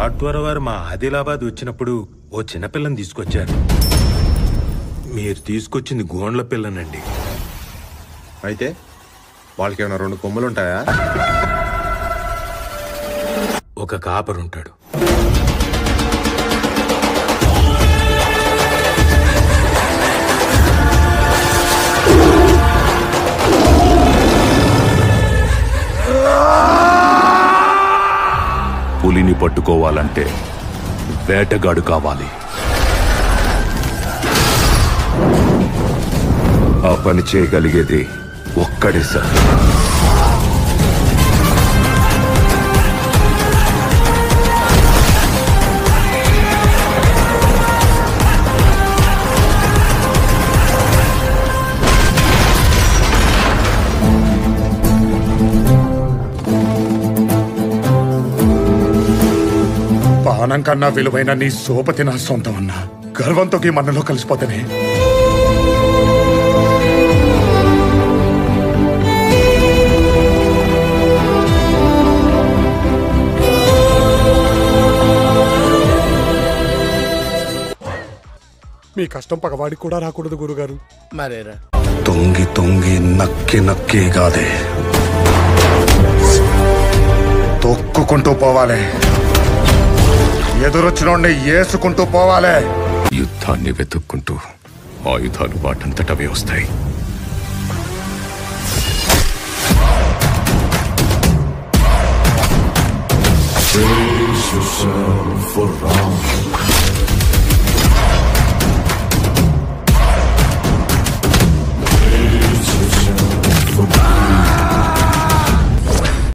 ఘాట్వర వారు మా ఆదిలాబాద్ వచ్చినప్పుడు ఓ చిన్నపిల్లని తీసుకొచ్చారు మీరు తీసుకొచ్చింది గోండ్ల పిల్లనండి అయితే వాళ్ళకి ఏమైనా రెండు కొమ్ములు ఉంటాయా ఒక కాపరుంటాడు పులిని పట్టుకోవాలంటే వేటగాడు కావాలి ఆ పని చేయగలిగేది ఒక్కడే సార్ పానం కన్నా విలువైన నీ సోపతి నా సొంతం అన్నా గర్వంతో ఈ మన్నలో కలిసిపోతేనే మీ కష్టం పగవాడికి కూడా రాకూడదు గురుగారు మరేరా తొంగి తొంగి నక్కి నక్కి కాదే తొక్కుకుంటూ పోవాలి ఎదురొచ్చినోడిని ఏసుకుంటూ పోవాలి యుద్ధాన్ని వెతుక్కుంటూ ఆయుధాలు వాటంతటవే వస్తాయి Brace yourself for round